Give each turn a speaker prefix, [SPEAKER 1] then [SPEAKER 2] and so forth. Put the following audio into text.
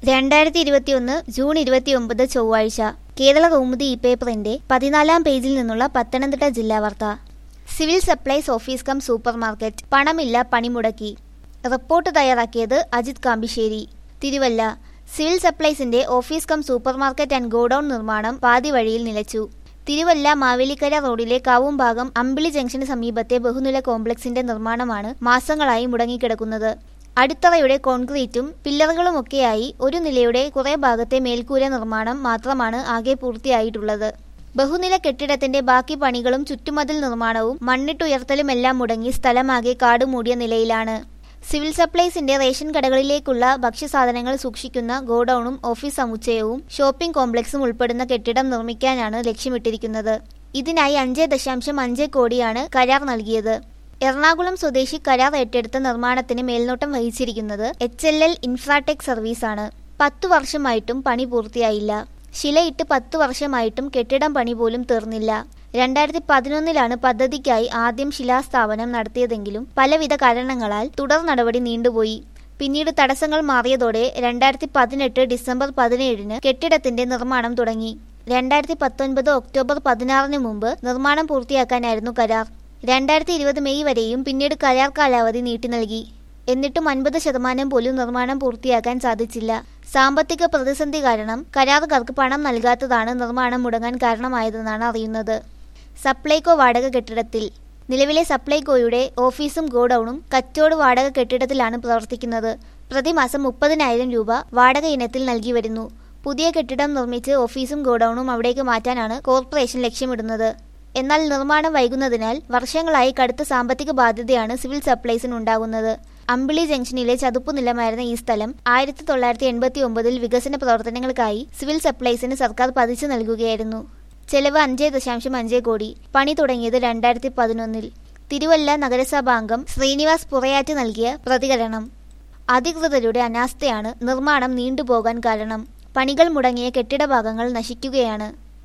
[SPEAKER 1] രണ്ടായിരത്തി ഇരുപത്തിയൊന്ന് ജൂൺ ഇരുപത്തിയൊമ്പത് ചൊവ്വാഴ്ച കേരള കൗമുദി ഇ പേപ്പറിന്റെ പതിനാലാം പേജിൽ നിന്നുള്ള പത്തനംതിട്ട ജില്ലാ വാർത്ത civil supplies office cum supermarket പണമില്ല പണിമുടക്കി റിപ്പോർട്ട് തയ്യാറാക്കിയത് അജിത് കാമ്പിശ്ശേരി തിരുവല്ല സിവിൽ സപ്ലൈസിന്റെ office cum supermarket and godown നിർമ്മാണം പാതി വഴിയിൽ നിലച്ചു തിരുവല്ല മാവേലിക്കര റോഡിലെ കാവുംഭാഗം അമ്പിളി ജംഗ്ഷന് സമീപത്തെ ബഹുനില കോംപ്ലക്സിന്റെ നിർമ്മാണമാണ് മാസങ്ങളായി മുടങ്ങിക്കിടക്കുന്നത് അടിത്തറയുടെ കോൺക്രീറ്റും പില്ലറുകളുമൊക്കെയായി ഒരു നിലയുടെ കുറെ ഭാഗത്തെ മേൽക്കൂര നിർമ്മാണം മാത്രമാണ് ആകെ പൂർത്തിയായിട്ടുള്ളത് ബഹുനില കെട്ടിടത്തിന്റെ ബാക്കി പണികളും ചുറ്റുമതിൽ നിർമ്മാണവും മണ്ണിട്ടുയർത്തലുമെല്ലാം മുടങ്ങി സ്ഥലമാകെ കാടുമൂടിയ നിലയിലാണ് സിവിൽ സപ്ലൈസിന്റെ റേഷൻ കടകളിലേക്കുള്ള ഭക്ഷ്യസാധനങ്ങൾ സൂക്ഷിക്കുന്ന ഗോഡൌണും ഓഫീസ് സമുച്ചയവും ഷോപ്പിംഗ് കോംപ്ലക്സും ഉൾപ്പെടുന്ന കെട്ടിടം നിർമ്മിക്കാനാണ് ലക്ഷ്യമിട്ടിരിക്കുന്നത് ഇതിനായി അഞ്ച് ദശാംശം അഞ്ച് കോടിയാണ് കരാർ നൽകിയത് എറണാകുളം സ്വദേശി കരാർ ഏറ്റെടുത്ത നിർമ്മാണത്തിന് മേൽനോട്ടം വഹിച്ചിരിക്കുന്നത് എച്ച് എൽ എൽ ഇൻഫ്രാടെക് സർവീസാണ് പത്തു വർഷമായിട്ടും പണി പൂർത്തിയായില്ല ശിലയിട്ട് പത്തു വർഷമായിട്ടും കെട്ടിടം പണി പോലും തീർന്നില്ല രണ്ടായിരത്തി പതിനൊന്നിലാണ് പദ്ധതിക്കായി ആദ്യം ശിലാസ്ഥാപനം നടത്തിയതെങ്കിലും പലവിധ കാരണങ്ങളാൽ തുടർ നടപടി നീണ്ടുപോയി പിന്നീട് തടസ്സങ്ങൾ മാറിയതോടെ രണ്ടായിരത്തി പതിനെട്ട് ഡിസംബർ പതിനേഴിന് കെട്ടിടത്തിന്റെ നിർമ്മാണം തുടങ്ങി രണ്ടായിരത്തി പത്തൊൻപത് ഒക്ടോബർ പതിനാറിന് മുമ്പ് നിർമ്മാണം പൂർത്തിയാക്കാനായിരുന്നു കരാർ രണ്ടായിരത്തി ഇരുപത് മെയ് വരെയും പിന്നീട് കരാർ കാലാവധി നീട്ടി നൽകി എന്നിട്ടും അൻപത് ശതമാനം പോലും നിർമ്മാണം പൂർത്തിയാക്കാൻ സാധിച്ചില്ല സാമ്പത്തിക പ്രതിസന്ധി കാരണം കരാറുകാർക്ക് പണം നൽകാത്തതാണ് നിർമ്മാണം മുടങ്ങാൻ കാരണമായതെന്നാണ് അറിയുന്നത് സപ്ലൈകോ വാടക കെട്ടിടത്തിൽ നിലവിലെ സപ്ലൈകോയുടെ ഓഫീസും ഗോഡൌണും കച്ചോട് വാടക കെട്ടിടത്തിലാണ് പ്രവർത്തിക്കുന്നത് പ്രതിമാസം മുപ്പതിനായിരം രൂപ വാടക ഇനത്തിൽ നൽകി വരുന്നു പുതിയ കെട്ടിടം നിർമ്മിച്ച് ഓഫീസും ഗോഡൌണും അവിടേക്ക് മാറ്റാനാണ് കോർപ്പറേഷൻ ലക്ഷ്യമിടുന്നത് എന്നാൽ നിർമ്മാണം വൈകുന്നതിനാൽ വർഷങ്ങളായി കടുത്ത സാമ്പത്തിക ബാധ്യതയാണ് സിവിൽ സപ്ലൈസിന് ഉണ്ടാകുന്നത് അമ്പിളി ജംഗ്ഷനിലെ ചതുപ്പു നിലമായിരുന്ന ഈ സ്ഥലം ആയിരത്തി തൊള്ളായിരത്തി എൺപത്തി ഒമ്പതിൽ വികസന പ്രവർത്തനങ്ങൾക്കായി സിവിൽ സപ്ലൈസിന് സർക്കാർ പതിച്ചു നൽകുകയായിരുന്നു ചെലവ് അഞ്ച് ദശാംശം അഞ്ച് കോടി പണി തുടങ്ങിയത് രണ്ടായിരത്തി പതിനൊന്നിൽ തിരുവല്ല നഗരസഭാംഗം ശ്രീനിവാസ് പുറയാറ്റ് നൽകിയ പ്രതികരണം അധികൃതരുടെ അനാസ്ഥയാണ് നിർമ്മാണം നീണ്ടുപോകാൻ കാരണം പണികൾ മുടങ്ങിയ കെട്ടിട ഭാഗങ്ങൾ നശിക്കുകയാണ്